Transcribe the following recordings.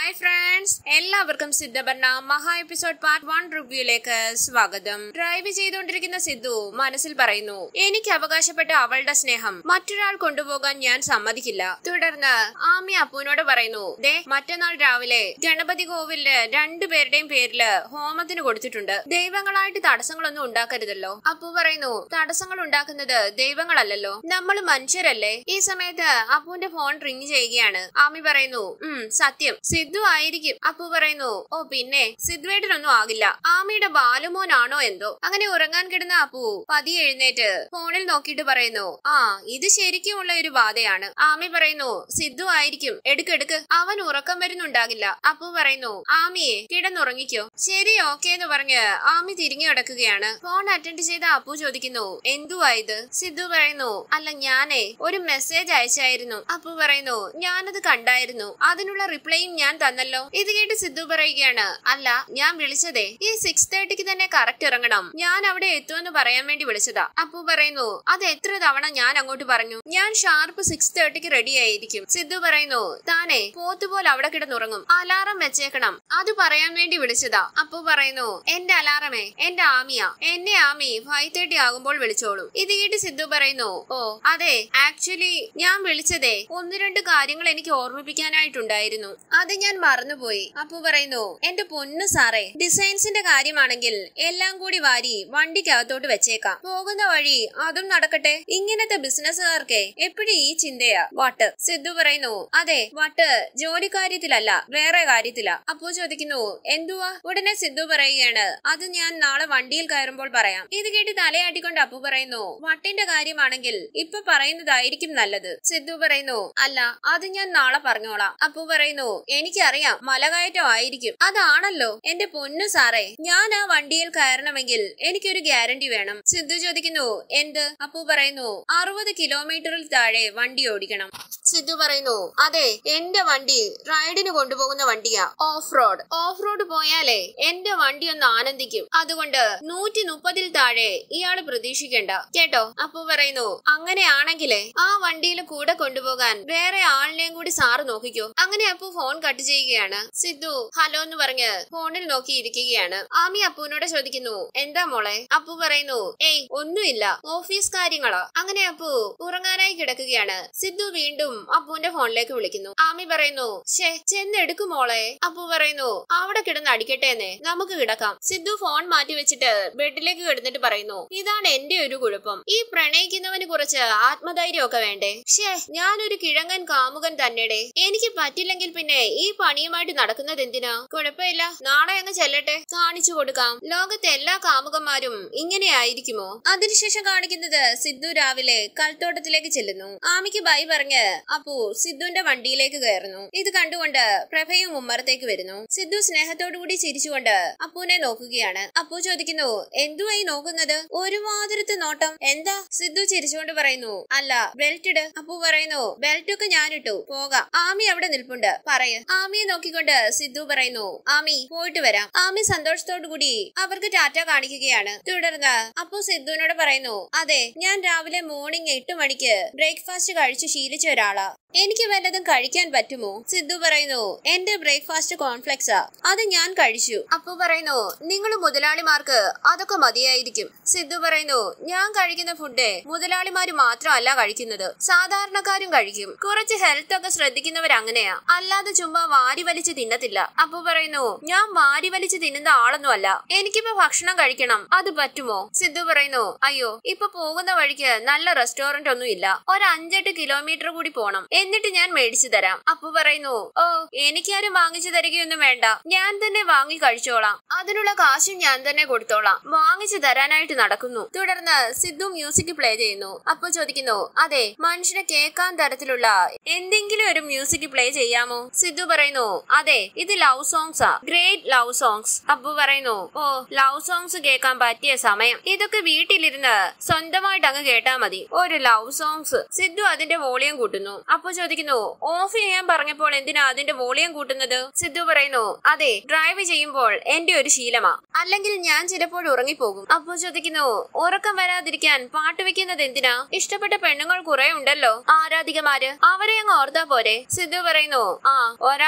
hi friends എല്ലാവർക്കും സിദ്ധഭരണ മഹാ episode part one റിവ്യൂയിലേക്ക് സ്വാഗതം ഡ്രൈവ് ചെയ്തുകൊണ്ടിരിക്കുന്ന സിദ്ധു മനസ്സിൽ പറയുന്നു എനിക്ക് അവകാശപ്പെട്ട അവളുടെ സ്നേഹം മറ്റൊരാൾ കൊണ്ടുപോകാൻ ഞാൻ സമ്മതിക്കില്ല തുടർന്ന് ആമി അപ്പുവിനോട് പറയുന്നു ദേ മറ്റന്നാൾ രാവിലെ ഗണപതി കോവിലില് രണ്ടുപേരുടെയും പേരില് ഹോമത്തിന് കൊടുത്തിട്ടുണ്ട് ദൈവങ്ങളായിട്ട് തടസ്സങ്ങളൊന്നും ഉണ്ടാക്കരുതല്ലോ അപ്പു പറയുന്നു തടസ്സങ്ങൾ ഉണ്ടാക്കുന്നത് ദൈവങ്ങളല്ലല്ലോ നമ്മൾ മനുഷ്യരല്ലേ ഈ സമയത്ത് അപ്പുവിന്റെ ഫോൺ റിങ് ചെയ്യുകയാണ് ആമി പറയുന്നു ഉം സത്യം സിദ്ധു ആയിരിക്കും അപ്പു പറയുന്നു ഓ പിന്നെ സിദ്ധുവേട്ടനൊന്നും ആകില്ല ആമിയുടെ ബാലുമോനാണോ എന്തോ അങ്ങനെ ഉറങ്ങാൻ കിടന്ന അപ്പു പതിയെ എഴുന്നേറ്റ് ഫോണിൽ നോക്കിയിട്ട് പറയുന്നു ആ ഇത് ശരിക്കുമുള്ള ഒരു ബാധയാണ് ആമി പറയുന്നു സിദ്ധു ആയിരിക്കും എടുക്കെടുക്ക് അവൻ ഉറക്കം വരുന്നുണ്ടാകില്ല അപ്പു പറയുന്നു ആമിയെ കിടന്നുറങ്ങിക്കോ ശരി ഓക്കെ എന്ന് പറഞ്ഞ് ആമി തിരിഞ്ഞു കിടക്കുകയാണ് ഫോൺ അറ്റൻഡ് ചെയ്ത അപ്പു ചോദിക്കുന്നു എന്തുവാ ഇത് സിദ്ധു പറയുന്നു അല്ല ഞാനേ ഒരു മെസ്സേജ് അയച്ചായിരുന്നു അപ്പു പറയുന്നു ഞാനത് കണ്ടായിരുന്നു അതിനുള്ള റിപ്ലൈയും ഞാൻ തന്നല്ലോ ഇത് കേട്ട് സിദ്ധു പറയുകയാണ് അല്ല ഞാൻ വിളിച്ചതേ ഈ സിക്സ് തേർട്ടിക്ക് തന്നെ കറക്റ്റ് ഇറങ്ങണം ഞാൻ അവിടെ എത്തുമെന്ന് പറയാൻ വേണ്ടി വിളിച്ചതാ അപ്പു പറയുന്നു അത് എത്ര തവണ ഞാൻ അങ്ങോട്ട് പറഞ്ഞു ഞാൻ ഷാർപ്പ് സിക്സ് തേർട്ടിക്ക് റെഡി ആയിരിക്കും സിദ്ധു പറയുന്നു താനേ പോത്തുപോലെ അവിടെ കിടന്നുറങ്ങും അലാറം വെച്ചേക്കണം അത് പറയാൻ വേണ്ടി വിളിച്ചതാ അപ്പു പറയുന്നു എന്റെ അലാറമേ എന്റെ ആമിയ എന്നെ ആമി ഫൈവ് തേർട്ടി ആകുമ്പോൾ വിളിച്ചോളൂ ഇത് കേട്ട് സിദ്ധു പറയുന്നു ഓ അതെ ആക്ച്വലി ഞാൻ വിളിച്ചതേ ഒന്ന് രണ്ട് കാര്യങ്ങൾ എനിക്ക് ഓർമ്മിപ്പിക്കാനായിട്ടുണ്ടായിരുന്നു അത് ഞാൻ മറന്നുപോയി അപ്പു പറയുന്നു എന്റെ പൊന്നു സാറേ ഡിസൈൻസിന്റെ കാര്യമാണെങ്കിൽ എല്ലാം കൂടി വാരി വണ്ടിക്കകത്തോട്ട് വെച്ചേക്കാം പോകുന്ന വഴി അതും നടക്കട്ടെ ഇങ്ങനത്തെ ബിസിനസ്സുകാർക്ക് എപ്പോഴും ഈ ചിന്തയാ വട്ട് സിദ്ധു പറയുന്നു അതെ വട്ട് ജോലി കാര്യത്തിലല്ല വേറെ കാര്യത്തിലാ അപ്പു ചോദിക്കുന്നു എന്തുവാ ഉടനെ സിദ്ധു പറയുകയാണ് അത് ഞാൻ നാളെ വണ്ടിയിൽ കയറുമ്പോൾ പറയാം ഇത് കേട്ട് തലയാട്ടിക്കൊണ്ട് അപ്പു പറയുന്നു വട്ടിന്റെ കാര്യമാണെങ്കിൽ ഇപ്പൊ പറയുന്നതായിരിക്കും നല്ലത് സിദ്ധു പറയുന്നു അല്ല അത് ഞാൻ നാളെ പറഞ്ഞോളാം അപ്പു പറയുന്നു എനിക്കറിയാം മലകയറ്റം ആയിരിക്കും അതാണല്ലോ എന്റെ പൊന്നു സാറേ ഞാൻ ആ വണ്ടിയിൽ കയറണമെങ്കിൽ എനിക്കൊരു ഗ്യാരണ്ടി വേണം സിദ്ധു ചോദിക്കുന്നു എന്ത് അപ്പു പറയുന്നു അറുപത് കിലോമീറ്ററിൽ താഴെ വണ്ടി ഓടിക്കണം സിദ്ധു പറയുന്നു അതെ എന്റെ വണ്ടി റൈഡിന് കൊണ്ടുപോകുന്ന വണ്ടിയാ ഓഫ് റോഡ് ഓഫ് റോഡ് പോയാലേ എന്റെ വണ്ടി ഒന്ന് ആനന്ദിക്കും അതുകൊണ്ട് നൂറ്റി മുപ്പതിൽ താഴെ ഇയാള് പ്രതീക്ഷിക്കണ്ട കേട്ടോ അപ്പു പറയുന്നു അങ്ങനെയാണെങ്കിലേ ആ വണ്ടിയിൽ കൂടെ കൊണ്ടുപോകാൻ വേറെ ആളിനെയും കൂടി സാറ് നോക്കിക്കോ അങ്ങനെ അപ്പു ഫോൺ കട്ട് ചെയ്യുകയാണ് സിദ്ധു ഹലോ എന്ന് പറഞ്ഞ് ഫോണിൽ നോക്കിയിരിക്കുകയാണ് ആമി അപ്പുവിനോട് ചോദിക്കുന്നു എന്താ മോളെ അപ്പു പറയുന്നു ഏയ് ഒന്നുമില്ല ഓഫീസ് കാര്യങ്ങളാ അങ്ങനെ അപ്പു ഉറങ്ങാനായി കിടക്കുകയാണ് സിദ്ധു വീണ്ടും അപ്പുവിന്റെ ഫോണിലേക്ക് വിളിക്കുന്നു ആമി പറയുന്നു ഷേ ചെന്നെടുക്കും മോളെ അപ്പു പറയുന്നു അവിടെ കിടന്ന് അടിക്കട്ടെ എന്നേ നമുക്ക് കിടക്കാം സിദ്ധു ഫോൺ മാറ്റി വെച്ചിട്ട് ബെഡിലേക്ക് കിടന്നിട്ട് പറയുന്നു ഇതാണ് എന്റെ ഒരു കുഴപ്പം ഈ പ്രണയിക്കുന്നവന് കുറച്ച് ആത്മധൈര്യമൊക്കെ വേണ്ടേ ഷേ ഞാനൊരു കിഴങ്ങൻ കാമുകൻ തന്നെടേ എനിക്ക് പറ്റില്ലെങ്കിൽ പിന്നെ ഈ പണിയുമായിട്ട് നടക്കുന്നത് എന്തിനാ കുഴപ്പമില്ല നാളെ അങ്ങ് ചെല്ലട്ടെ കാണിച്ചു കൊടുക്കാം ലോകത്തെ എല്ലാ കാമുകന്മാരും ഇങ്ങനെ ആയിരിക്കുമോ അതിനുശേഷം കാണിക്കുന്നത് സിദ്ധു രാവിലെ കൽത്തോട്ടത്തിലേക്ക് ചെല്ലുന്നു ആമിക്ക് ബൈ പറഞ്ഞ് അപ്പു സിദ്ധുവിന്റെ വണ്ടിയിലേക്ക് കയറുന്നു ഇത് കണ്ടുകൊണ്ട് പ്രഭയും ഉമ്മറത്തേക്ക് വരുന്നു സിദ്ധു സ്നേഹത്തോടു കൂടി ചിരിച്ചുകൊണ്ട് അപ്പുവിനെ നോക്കുകയാണ് അപ്പു ചോദിക്കുന്നു എന്തുവായി നോക്കുന്നത് ഒരുമാതിരത്തെ നോട്ടം എന്താ സിദ്ധു ചിരിച്ചുകൊണ്ട് പറയുന്നു അല്ല ബെൽറ്റ് ഇട് അപ്പു പറയുന്നു ബെൽറ്റ് ഒക്കെ ഞാനിട്ടു പോകാം ആമി അവിടെ നിൽപ്പുണ്ട് പറയ് ആമിയെ നോക്കിക്കൊണ്ട് സിദ്ധു പറയുന്നു ആമി പോയിട്ട് വരാം ആമി സന്തോഷത്തോടു കൂടി അവർക്ക് ടാറ്റ കാണിക്കുകയാണ് തുടർന്ന് അപ്പു സിദ്ധുവിനോട് പറയുന്നു അതെ ഞാൻ രാവിലെ മോർണിംഗ് എട്ട് മണിക്ക് ബ്രേക്ക്ഫാസ്റ്റ് കഴിച്ച് ശീലിച്ച ഒരാളാ എനിക്ക് വല്ലതും കഴിക്കാൻ പറ്റുമോ സിദ്ധു പറയുന്നു എന്റെ ബ്രേക്ക്ഫാസ്റ്റ് കോൺഫ്ലെക്സാ അത് ഞാൻ കഴിച്ചു അപ്പു പറയുന്നു നിങ്ങൾ മുതലാളിമാർക്ക് അതൊക്കെ മതിയായിരിക്കും സിദ്ധു പറയുന്നു ഞാൻ കഴിക്കുന്ന ഫുഡ് മുതലാളിമാര് മാത്രമല്ല കഴിക്കുന്നത് സാധാരണക്കാരും കഴിക്കും കുറച്ച് ഹെൽത്ത് ഒക്കെ ശ്രദ്ധിക്കുന്നവർ അങ്ങനെയാ അല്ലാതെ ചുമ്മാ വാരി വലിച്ച് തിന്നത്തില്ല അപ്പു പറയുന്നു ഞാൻ വാരി വലിച്ച് തിന്നുന്ന ആളൊന്നുമല്ല എനിക്കിപ്പോ ഭക്ഷണം കഴിക്കണം അത് പറ്റുമോ സിദ്ധു പറയുന്നു അയ്യോ ഇപ്പൊ പോകുന്ന വഴിക്ക് നല്ല റെസ്റ്റോറന്റ് ഒന്നും ഇല്ല ഒരു അഞ്ചെട്ട് കിലോമീറ്റർ കൂടി പോണം എന്നിട്ട് ഞാൻ മേടിച്ചു തരാം അപ്പു പറയുന്നു ഓ എനിക്കാരും വാങ്ങിച്ചു തരികയൊന്നും വേണ്ട ഞാൻ തന്നെ വാങ്ങി കഴിച്ചോളാം അതിനുള്ള കാശും ഞാൻ തന്നെ കൊടുത്തോളാം വാങ്ങിച്ചു തരാനായിട്ട് നടക്കുന്നു തുടർന്ന് സിദ്ധു മ്യൂസിക് പ്ലേ ചെയ്യുന്നു അപ്പു ചോദിക്കുന്നു അതെ മനുഷ്യനെ കേൾക്കാൻ തരത്തിലുള്ള എന്തെങ്കിലും ഒരു മ്യൂസിക് പ്ലേ ചെയ്യാമോ സിദ്ധു പറയുന്നു അതെ ഇത് ലവ് സോങ്സാ ഗ്രേറ്റ് ലവ് സോങ്സ് അപ്പു പറയുന്നു ഓ ലവ് സോങ്സ് കേൾക്കാൻ പറ്റിയ സമയം ഇതൊക്കെ വീട്ടിലിരുന്ന് സ്വന്തമായിട്ട് അങ്ങ് കേട്ടാ മതി ഒരു ലവ് സോങ്സ് സിദ്ധു അതിന്റെ വോളിയം കൂട്ടുന്നു അപ്പു ചോദിക്കുന്നു ഓഫ് ചെയ്യാൻ പറഞ്ഞപ്പോൾ എന്തിനാ അതിന്റെ വോളിയം കൂട്ടുന്നത് സിദ്ധു പറയുന്നു അതെ ഡ്രൈവ് ചെയ്യുമ്പോൾ എന്റെ ഒരു ശീലമാ അല്ലെങ്കിൽ ഞാൻ ചിലപ്പോൾ ഉറങ്ങിപ്പോകും അപ്പു ചോദിക്കുന്നു ഉറക്കം വരാതിരിക്കാൻ പാട്ട് വെക്കുന്നത് എന്തിനാ ഇഷ്ടപ്പെട്ട പെണ്ണുങ്ങൾ കുറെ ഉണ്ടല്ലോ ആരാധികമാര് അവരെ അങ്ങ് ഓർത്താ പോരെ സിദ്ധു പറയുന്നു ആ ഒരാൾ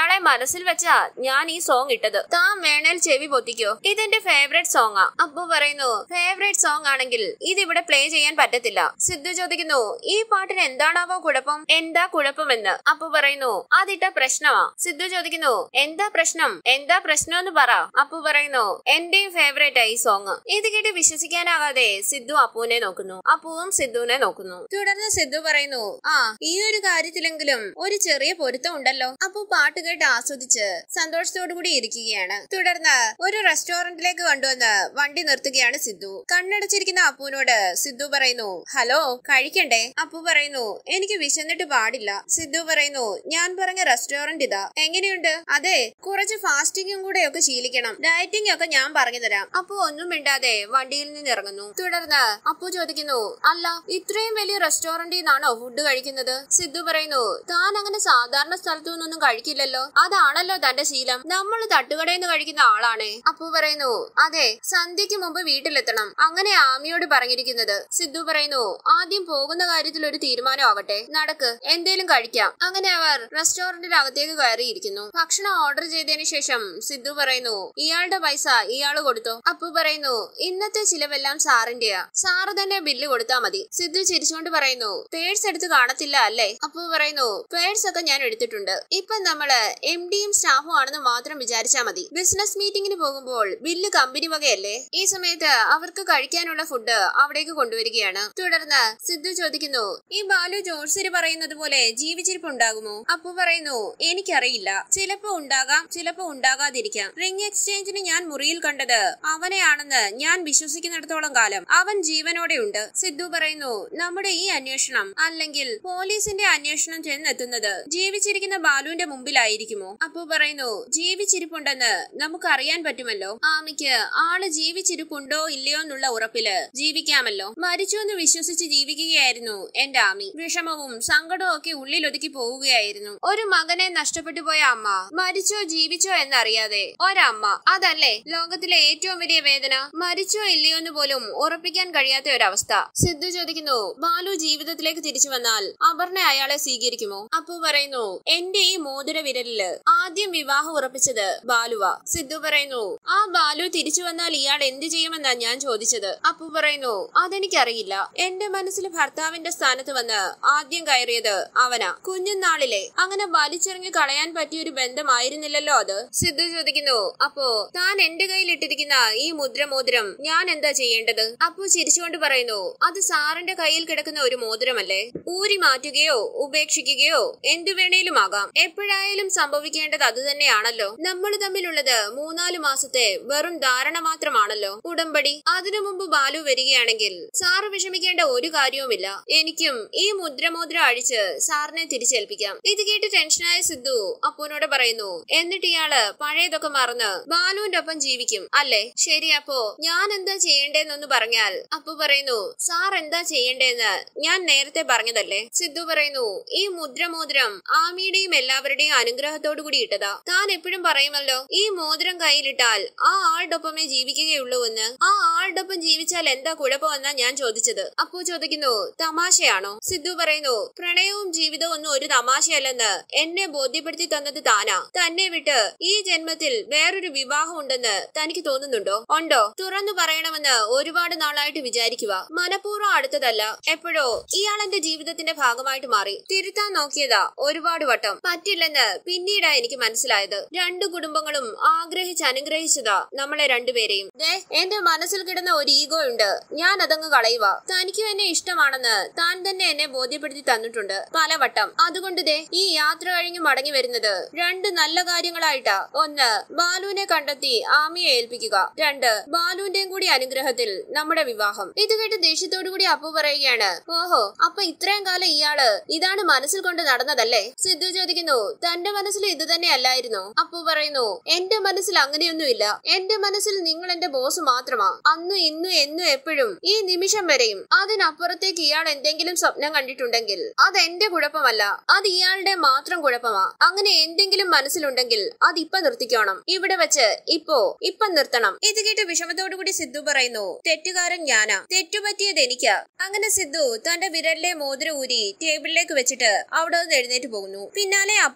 ഇയാളെ മനസ്സിൽ വെച്ചാ ഞാൻ ഈ സോങ് ഇട്ടത് താൻ വേണേൽ ചെവി പൊത്തിക്കോ ഇതെന്റെ ഫേവറേറ്റ് സോങ്ങാ അപ്പു പറയുന്നു ഫേവറേറ്റ് സോങ് ആണെങ്കിൽ ഇതിവിടെ പ്ലേ ചെയ്യാൻ പറ്റത്തില്ല സിദ്ധു ചോദിക്കുന്നു ഈ പാട്ടിന് എന്താണാവോ കുഴപ്പം എന്താ കുഴപ്പമെന്ന് അപ്പു പറയുന്നു അതിട്ട പ്രശ്നമാ സിദ്ധു ചോദിക്കുന്നു എന്താ പ്രശ്നം എന്താ പ്രശ്നം എന്ന് പറ അപ്പു പറയുന്നു എന്റെയും ഫേവറേറ്റ് ആയി സോങ് ഇത് കേട്ട് വിശ്വസിക്കാനാകാതെ സിദ്ധു അപ്പുവിനെ നോക്കുന്നു അപ്പുവും സിദ്ധുവിനെ നോക്കുന്നു തുടർന്ന് സിദ്ധു പറയുന്നു ആ ഈ ഒരു കാര്യത്തിലെങ്കിലും ഒരു ചെറിയ പൊരുത്തം ഉണ്ടല്ലോ അപ്പു പാട്ട് കേട്ട് ആസ്വദിച്ച് സന്തോഷത്തോടു കൂടി ഇരിക്കുകയാണ് തുടർന്ന് ഒരു റെസ്റ്റോറന്റിലേക്ക് കൊണ്ടുവന്ന് വണ്ടി നിർത്തുകയാണ് സിദ്ധു കണ്ണടച്ചിരിക്കുന്ന അപ്പുവിനോട് സിദ്ധു പറയുന്നു ഹലോ കഴിക്കണ്ടേ അപ്പു പറയുന്നു എനിക്ക് വിശന്നിട്ട് പാടില്ല സിദ്ധു പറയുന്നു ഞാൻ പറഞ്ഞ റെസ്റ്റോറന്റ് ഇതാ എങ്ങനെയുണ്ട് അതെ കുറച്ച് ഫാസ്റ്റിംഗും കൂടെ ഒക്കെ ശീലിക്കണം ഡയറ്റിംഗ് ഒക്കെ ഞാൻ പറഞ്ഞു തരാം അപ്പു ഒന്നും മിണ്ടാതെ വണ്ടിയിൽ നിന്ന് ഇറങ്ങുന്നു തുടർന്ന് അപ്പു ചോദിക്കുന്നു അല്ല ഇത്രയും വലിയ റെസ്റ്റോറന്റിൽ നിന്നാണോ ഫുഡ് കഴിക്കുന്നത് സിദ്ധു പറയുന്നു താൻ അങ്ങനെ സാധാരണ സ്ഥലത്തു നിന്നൊന്നും കഴിക്കില്ലല്ലോ അതാണല്ലോ തന്റെ ശീലം നമ്മൾ തട്ടുകടയിൽ നിന്ന് കഴിക്കുന്ന ആളാണേ അപ്പു പറയുന്നു അതെ സന്ധ്യക്ക് മുമ്പ് വീട്ടിലെത്തണം അങ്ങനെ ആമിയോട് പറഞ്ഞിരിക്കുന്നത് സിദ്ധു പറയുന്നു ആദ്യം പോകുന്ന കാര്യത്തിൽ ഒരു തീരുമാനമാവട്ടെ നടക്ക് എന്തേലും കഴിക്കാം അങ്ങനെ അവർ റെസ്റ്റോറന്റിന്റെ അകത്തേക്ക് കയറിയിരിക്കുന്നു ഭക്ഷണം ഓർഡർ ചെയ്തതിനു ശേഷം സിദ്ധു പറയുന്നു ഇയാളുടെ പൈസ ഇയാള് കൊടുത്തോ അപ്പു പറയുന്നു ഇന്നത്തെ ചിലവെല്ലാം സാറിന്റെയാ സാറ് തന്നെ ബില്ല് കൊടുത്താ മതി സിദ്ധു ചിരിച്ചുകൊണ്ട് പറയുന്നു പേഴ്സ് എടുത്ത് കാണത്തില്ല അല്ലേ അപ്പു പറയുന്നു പേഴ്സ് ഒക്കെ ഞാൻ എടുത്തിട്ടുണ്ട് ഇപ്പൊ നമ്മള് എം ഡിയും സ്റ്റാഫും ആണെന്ന് മാത്രം വിചാരിച്ചാ മതി ബിസിനസ് മീറ്റിംഗിന് പോകുമ്പോൾ ബില്ല് കമ്പനി വകയല്ലേ ഈ സമയത്ത് അവർക്ക് കഴിക്കാനുള്ള ഫുഡ് അവിടേക്ക് കൊണ്ടുവരികയാണ് തുടർന്ന് സിദ്ധു ചോദിക്കുന്നു ഈ ബാലു ജോർസിന് പറയുന്നത് പോലെ ജീവിച്ചിരിപ്പുണ്ടാകുമോ അപ്പു പറയുന്നു എനിക്കറിയില്ല ചിലപ്പോ ഉണ്ടാകാം ചിലപ്പോ ഉണ്ടാകാതിരിക്കാം റിംഗ് എക്സ്ചേഞ്ചിന് ഞാൻ മുറിയിൽ കണ്ടത് അവനെയാണെന്ന് ഞാൻ വിശ്വസിക്കുന്നിടത്തോളം കാലം അവൻ ജീവനോടെ ഉണ്ട് സിദ്ധു പറയുന്നു നമ്മുടെ ഈ അന്വേഷണം അല്ലെങ്കിൽ പോലീസിന്റെ അന്വേഷണം ചെന്നെത്തുന്നത് ജീവിച്ചിരിക്കുന്ന ബാലുവിന്റെ മുമ്പിലായിരിക്കുമോ അപ്പു പറയുന്നു ജീവിച്ചിരിപ്പുണ്ടെന്ന് നമുക്ക് അറിയാൻ പറ്റുമല്ലോ ആമിക്ക് ആള് ജീവിച്ചിരിപ്പുണ്ടോ ഇല്ലയോ എന്നുള്ള ഉറപ്പില് ജീവിക്കാമല്ലോ മരിച്ചു എന്ന് വിശ്വസിച്ച് ജീവിക്കുകയായിരുന്നു എന്റെ ആമി വിഷമവും സങ്കടവും ഒക്കെ ഉള്ളിലൊതുക്കി പോവുകയായിരുന്നു ഒരു മകനെ നഷ്ടപ്പെട്ടു പോയ അമ്മ മരിച്ചോ ജീവിച്ചോ എന്നറിയാതെ ഒരമ്മ അതല്ലേ ലോകത്തിലെ ഏറ്റവും വലിയ വേദന മരിച്ചോ ഇല്ലയോ എന്ന് പോലും ഉറപ്പിക്കാൻ കഴിയാത്ത ഒരവസ്ഥ സിദ്ധു ചോദിക്കുന്നു ബാലു ജീവിതത്തിലേക്ക് തിരിച്ചു വന്നാൽ അപർണ അയാളെ സ്വീകരിക്കുമോ അപ്പു പറയുന്നു എന്റെ ഈ മോതിര വിരലില് ആദ്യം വിവാഹം ഉറപ്പിച്ചത് ബാലുവ സിദ്ധു പറയുന്നു ആ ബാലു തിരിച്ചു വന്നാൽ ഇയാൾ എന്ത് ചെയ്യുമെന്നാ ഞാൻ ചോദിച്ചത് അപ്പു പറയുന്നു അതെനിക്കറിയില്ല എന്റെ മനസ്സിൽ ഭർത്താവിന്റെ സ്ഥാനത്ത് വന്ന് ആദ്യം കയറിയത് അവനാ കുഞ്ഞുനാളിലെ അങ്ങനെ വലിച്ചെറിഞ്ഞു കളയാൻ പറ്റിയ ഒരു ബന്ധമായിരുന്നില്ലല്ലോ അത് സിദ്ധു ചോദിക്കുന്നു അപ്പോ താൻ എന്റെ കയ്യിൽ ഇട്ടിരിക്കുന്ന ഈ മുദ്രമോതിരം ഞാൻ എന്താ ചെയ്യേണ്ടത് അപ്പു ചിരിച്ചുകൊണ്ട് പറയുന്നു അത് സാറിന്റെ കയ്യിൽ കിടക്കുന്ന ഒരു മോതിരമല്ലേ ഊരി മാറ്റുകയോ ഉപേക്ഷിക്കുകയോ എന്തു വേണേലും ആകാം എപ്പോഴായാലും സംഭവിക്കേണ്ടത് അത് തന്നെയാണല്ലോ നമ്മൾ തമ്മിലുള്ളത് മൂന്നാല് മാസത്തെ വെറും ധാരണ മാത്രമാണല്ലോ ഉടമ്പടി അതിനു മുമ്പ് ബാലു വരികയാണെങ്കിൽ സാറ് വിഷമിക്കേണ്ട ഒരു കാര്യവുമില്ല എനിക്കും ഈ മുദ്രമോദ്ര അഴിച്ച് സാറിനെ തിരിച്ചേൽപ്പിക്കാം ഇത് കേട്ട് ടെൻഷനായ സിദ്ധു അപ്പുവിനോട് പറയുന്നു എന്നിട്ട് ഇയാള് പഴയതൊക്കെ മറന്ന് ബാലുവിന്റെ ഒപ്പം ജീവിക്കും അല്ലേ ശരി അപ്പോ ഞാൻ എന്താ ചെയ്യേണ്ടതെന്നൊന്ന് പറഞ്ഞാൽ അപ്പു പറയുന്നു സാർ എന്താ ചെയ്യേണ്ടതെന്ന് ഞാൻ നേരത്തെ പറഞ്ഞതല്ലേ സിദ്ധു പറയുന്നു ഈ മുദ്രമോതിരം ആമിയുടെയും എല്ലാവരുടെയും അനുഗ്രഹത്തോടു കൂടി ഇട്ടതാ താൻ എപ്പോഴും പറയുമല്ലോ ഈ മോതിരം കയ്യിലിട്ടാൽ ആ ആളുടെ ഒപ്പമേ ജീവിക്കുകയുള്ളൂ എന്ന് ആ ആളുടെ ഒപ്പം ജീവിച്ചാൽ എന്താ കുഴപ്പമെന്നാ ഞാൻ ചോദിച്ചത് അപ്പു ചോദിക്കുന്നു തമാശയാണോ സിദ്ധു പറയുന്നു പ്രണയവും ജീവിതവും ഒന്നും ഒരു തമാശയല്ലെന്ന് എന്നെ ബോധ്യപ്പെടുത്തി തന്നത് താനാ തന്നെ വിട്ട് ഈ ജന്മത്തിൽ വേറൊരു വിവാഹം ഉണ്ടെന്ന് തനിക്ക് തോന്നുന്നുണ്ടോ ഉണ്ടോ തുറന്നു പറയണമെന്ന് ഒരുപാട് നാളായിട്ട് വിചാരിക്കുക മനഃപൂർവ്വം അടുത്തതല്ല എപ്പോഴോ ഇയാൾ എന്റെ ജീവിതത്തിന്റെ ഭാഗമായിട്ട് മാറി തിരുത്താൻ നോക്കിയതാ ഒരുപാട് വട്ടം പറ്റില്ലെന്ന് പിന്നീടാ എനിക്ക് മനസ്സിലായത് രണ്ടു കുടുംബങ്ങളും ആഗ്രഹിച്ച് അനുഗ്രഹിച്ചതാ നമ്മളെ രണ്ടുപേരെയും ദേ എന്റെ മനസ്സിൽ കിടന്ന ഒരു ഈഗോ ഉണ്ട് ഞാൻ അതങ്ങ് കളയുക തനിക്കും എന്നെ ഇഷ്ടമാണെന്ന് താൻ തന്നെ എന്നെ ബോധ്യപ്പെടുത്തി തന്നിട്ടുണ്ട് പലവട്ടം അതുകൊണ്ട് ദേ ഈ യാത്ര കഴിഞ്ഞ് മടങ്ങി വരുന്നത് രണ്ട് നല്ല കാര്യങ്ങളായിട്ടാ ഒന്ന് ബാലുവിനെ കണ്ടെത്തി ആമിയെ ഏൽപ്പിക്കുക രണ്ട് ബാലുവിന്റെയും കൂടി അനുഗ്രഹത്തിൽ നമ്മുടെ വിവാഹം ഇത് കേട്ട് ദേഷ്യത്തോടു കൂടി അപ്പു പറയുകയാണ് ഓഹോ അപ്പൊ ഇത്രയും കാലം ഇയാള് ഇതാണ് മനസ്സിൽ കൊണ്ട് നടന്നതല്ലേ സിദ്ധു ചോദിക്കുന്നു തന്റെ മനസ്സിൽ ഇത് തന്നെ അല്ലായിരുന്നോ അപ്പു പറയുന്നു എന്റെ മനസ്സിൽ അങ്ങനെയൊന്നുമില്ല എന്റെ മനസ്സിൽ നിങ്ങൾ എന്റെ ബോസ് മാത്രമാ അന്നും ഇന്നും എന്നും എപ്പോഴും ഈ നിമിഷം വരെയും അതിനപ്പുറത്തേക്ക് ഇയാൾ എന്തെങ്കിലും സ്വപ്നം കണ്ടിട്ടുണ്ടെങ്കിൽ അത് എന്റെ കുഴപ്പമല്ല അത് ഇയാളുടെ മാത്രം കുഴപ്പമാ അങ്ങനെ എന്തെങ്കിലും മനസ്സിലുണ്ടെങ്കിൽ അത് ഇപ്പൊ നിർത്തിക്കോണം ഇവിടെ വെച്ച് ഇപ്പോ ഇപ്പൊ നിർത്തണം ഇത് കേട്ട് വിഷമത്തോടുകൂടി സിദ്ധു പറയുന്നു തെറ്റുകാരൻ ഞാനാ തെറ്റുപറ്റിയത് എനിക്കാ അങ്ങനെ സിദ്ധു തന്റെ വിരലിലെ മോതിരം ഊരി ടേബിളിലേക്ക് വെച്ചിട്ട് അവിടെ നിന്ന് എഴുന്നേറ്റ് പോകുന്നു പിന്നാലെ അപ്പുവും പോകുന്നു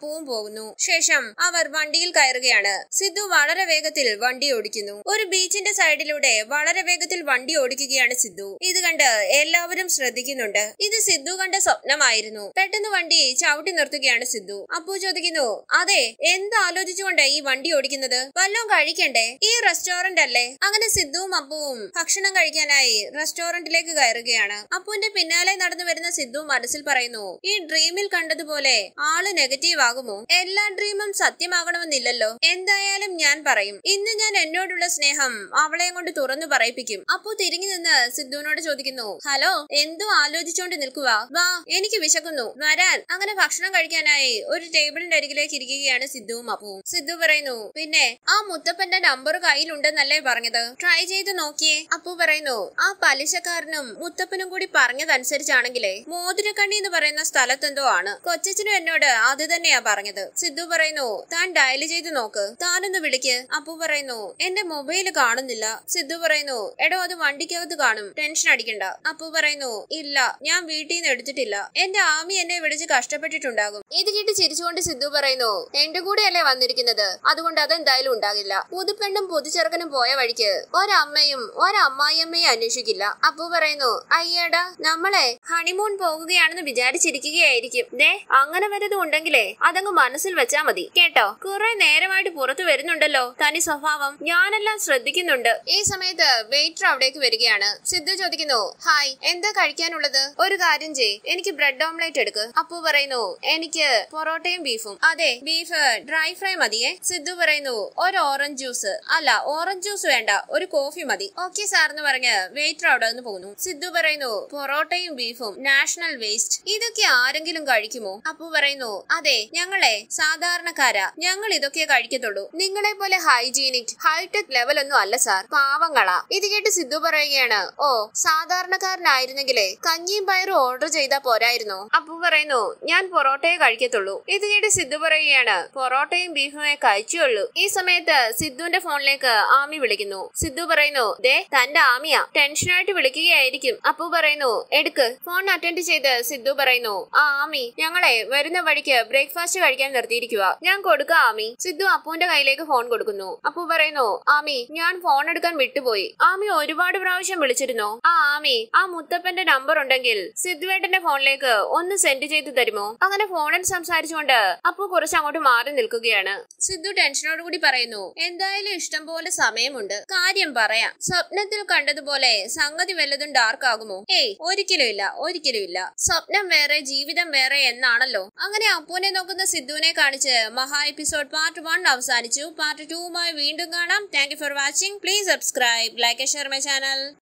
പോകുന്നു ശേഷം അവർ വണ്ടിയിൽ കയറുകയാണ് സിദ്ധു വളരെ വേഗത്തിൽ വണ്ടി ഓടിക്കുന്നു ഒരു ബീച്ചിന്റെ സൈഡിലൂടെ വളരെ വേഗത്തിൽ വണ്ടി ഓടിക്കുകയാണ് സിദ്ധു ഇത് കണ്ട് എല്ലാവരും ശ്രദ്ധിക്കുന്നുണ്ട് ഇത് സിദ്ധു കണ്ട സ്വപ്നമായിരുന്നു പെട്ടെന്ന് വണ്ടി ചവിട്ടി നിർത്തുകയാണ് സിദ്ധു അപ്പു ചോദിക്കുന്നു അതെ എന്ത് ആലോചിച്ചുകൊണ്ട് ഈ വണ്ടി ഓടിക്കുന്നത് വല്ലതും കഴിക്കണ്ടേ ഈ റെസ്റ്റോറന്റ് അല്ലേ അങ്ങനെ സിദ്ധുവും അപ്പുവും ഭക്ഷണം കഴിക്കാനായി റെസ്റ്റോറന്റിലേക്ക് കയറുകയാണ് അപ്പുവിന്റെ പിന്നാലെ നടന്നു വരുന്ന സിദ്ധു മനസ്സിൽ പറയുന്നു ഈ ഡ്രീമിൽ കണ്ടതുപോലെ ആള് നെഗറ്റീവ് ആകുമോ എല്ലാ ഡ്രീമും സത്യമാകണമെന്നില്ലല്ലോ എന്തായാലും ഞാൻ പറയും ഇന്ന് ഞാൻ എന്നോടുള്ള സ്നേഹം അവളെ കൊണ്ട് തുറന്നു പറയിപ്പിക്കും അപ്പു തിരിഞ്ഞു നിന്ന് സിദ്ധുവിനോട് ചോദിക്കുന്നു ഹലോ എന്തോ ആലോചിച്ചോണ്ട് നിൽക്കുക വാ എനിക്ക് വിശക്കുന്നു വരാൻ അങ്ങനെ ഭക്ഷണം കഴിക്കാനായി ഒരു ടേബിളിന്റെ അരികിലേക്ക് ഇരിക്കുകയാണ് സിദ്ധുവും അപ്പുവും സിദ്ധു പറയുന്നു പിന്നെ ആ മുത്തപ്പന്റെ നമ്പർ കയ്യിലുണ്ടെന്നല്ലേ പറഞ്ഞത് ട്രൈ ചെയ്ത് നോക്കിയേ അപ്പു പറയുന്നു ആ പലിശക്കാരനും മുത്തപ്പനും കൂടി പറഞ്ഞതനുസരിച്ചാണെങ്കിലേ മോതിരക്കണ്ണി എന്ന് പറയുന്ന സ്ഥലത്തെന്തോ ആണ് കൊച്ചച്ചനും എന്നോട് അത് തന്നെയാ പറഞ്ഞത് സിദ്ധു പറയുന്നു താൻ ഡയൽ ചെയ്ത് നോക്ക് താനൊന്ന് വിളിക്ക് അപ്പു പറയുന്നു എന്റെ മൊബൈല് കാണുന്നില്ല സിദ്ധു പറയുന്നു എടോ അത് വണ്ടിക്കകത്ത് കാണും ടെൻഷൻ അടിക്കണ്ട അപ്പു പറയുന്നു ഇല്ല ഞാൻ വീട്ടിൽ നിന്ന് എടുത്തിട്ടില്ല എന്റെ ആമി എന്നെ വിളിച്ച് കഷ്ടപ്പെട്ടിട്ടുണ്ടാകും ഇത് കേട്ട് ചിരിച്ചുകൊണ്ട് സിദ്ധു പറയുന്നു എന്റെ കൂടെയല്ലേ വന്നിരിക്കുന്നത് അതുകൊണ്ട് അതെന്തായാലും ഉണ്ടാകില്ല പുതുപ്പെണ്ണും പുതുചെറുക്കനും പോയ വഴിക്ക് ഒരമ്മയും ഒരമ്മായിയമ്മയും അന്വേഷിക്കില്ല അപ്പു പറയുന്നു അയ്യടാ നമ്മളെ ഹണിമൂൺ പോകുകയാണെന്ന് വിചാരിച്ചിരിക്കുകയായിരിക്കും ദേ അങ്ങനെ വല്ലതും ഉണ്ടെങ്കിലേ അതങ്ങ് മനസ്സിൽ വെച്ചാ മതി കേട്ടോ കുറെ നേരമായിട്ട് പുറത്തു വരുന്നുണ്ടല്ലോ തനി സ്വഭാവം ഞാനെല്ലാം ശ്രദ്ധിക്കുന്നുണ്ട് ഈ സമയത്ത് വെയിറ്റർ അവിടേക്ക് വരികയാണ് സിദ്ധു ചോദിക്കുന്നു ഹായ് എന്താ കഴിക്കാനുള്ളത് ഒരു കാര്യം ചെയ് എനിക്ക് ബ്രെഡ് ഓംലേറ്റ് എടുക്ക് അപ്പു പറയുന്നു എനിക്ക് പൊറോട്ടയും ബീഫും അതെ ബീഫ് ഡ്രൈ ഫ്രൈ മതിയേ സിദ്ധു പറയുന്നു ഒരു ഓറഞ്ച് ജ്യൂസ് അല്ല ഓറഞ്ച് ജ്യൂസ് വേണ്ട ഒരു കോഫി മതി ഓക്കെ സാർ എന്ന് പറഞ്ഞ് വെയിറ്റർ അവിടെ നിന്ന് പോകുന്നു സിദ്ധു പറയുന്നു പൊറോട്ടയും ബീഫും നാഷണൽ വേസ്റ്റ് ഇതൊക്കെ ആരെങ്കിലും കഴിക്കുമോ അപ്പു പറയുന്നു അതെ ഞങ്ങളെ സാധാരണക്കാരാ ഞങ്ങൾ ഇതൊക്കെ കഴിക്കത്തുള്ളൂ നിങ്ങളെ പോലെ ഹൈജീനിക് ഹൈടെക് ലെവൽ ഒന്നും അല്ല സാർ പാവങ്ങളാ ഇത് കേട്ട് സിദ്ധു പറയുകയാണ് ഓ സാധാരണക്കാരനായിരുന്നെങ്കിലേ കഞ്ഞിയും പയറും ഓർഡർ ചെയ്താ പോരായിരുന്നോ അപ്പു പറയുന്നു ഞാൻ പൊറോട്ടയെ കഴിക്കത്തുള്ളൂ ഇത് കേട്ട് സിദ്ധു പറയുകയാണ് പൊറോട്ടയും ബീഫുമേ കഴിച്ചുള്ളൂ ഈ സമയത്ത് സിദ്ധുവിന്റെ ഫോണിലേക്ക് ആമി വിളിക്കുന്നു സിദ്ധു പറയുന്നു ദേ തന്റെ ആമിയാ ടെൻഷനായിട്ട് വിളിക്കുകയായിരിക്കും അപ്പു പറയുന്നു എടുക്ക് ഫോൺ അറ്റൻഡ് ചെയ്ത് സിദ്ധു പറയുന്നു ആ ആമി ഞങ്ങളെ വരുന്ന വഴിക്ക് ബ്രേക്ക്ഫാസ്റ്റ് കഴിക്കാൻ നിർത്തിയിരിക്കുക ഞാൻ കൊടുക്ക ആമി സിദ്ധു അപ്പുവിന്റെ കയ്യിലേക്ക് ഫോൺ കൊടുക്കുന്നു അപ്പു പറയുന്നു ആമി ഞാൻ ഫോൺ എടുക്കാൻ വിട്ടുപോയി ആമി ഒരുപാട് പ്രാവശ്യം വിളിച്ചിരുന്നോ ആ ആമി ആ മുത്തപ്പന്റെ നമ്പർ ഉണ്ടെങ്കിൽ സിദ്ധുവേട്ടന്റെ ഫോണിലേക്ക് ഒന്ന് സെൻഡ് ചെയ്ത് തരുമോ അങ്ങനെ ഫോണിൽ സംസാരിച്ചുകൊണ്ട് അപ്പു കുറച്ച് അങ്ങോട്ട് മാറി നിൽക്കുകയാണ് സിദ്ധു ടെൻഷനോട് കൂടി പറയുന്നു എന്തായാലും ഇഷ്ടം പോലെ സമയമുണ്ട് കാര്യം പറയാം സ്വപ്നത്തിൽ കണ്ടതുപോലെ സംഗതി വല്ലതും ഡാർക്ക് ആകുമോ ഏയ് ഒരിക്കലും ഇല്ല ഒരിക്കലും ഇല്ല സ്വപ്നം വേറെ ജീവിതം വേറെ എന്നാണല്ലോ അങ്ങനെ അപ്പുവിനെ നോക്കുന്ന സിദ്ധുവിനെ കാണിച്ച് മഹാ എപ്പിസോഡ് പാർട്ട് വൺ അവസാനിച്ചു പാർട്ട് ടൂവുമായി വീണ്ടും കാണാം thank you for watching please subscribe like share my channel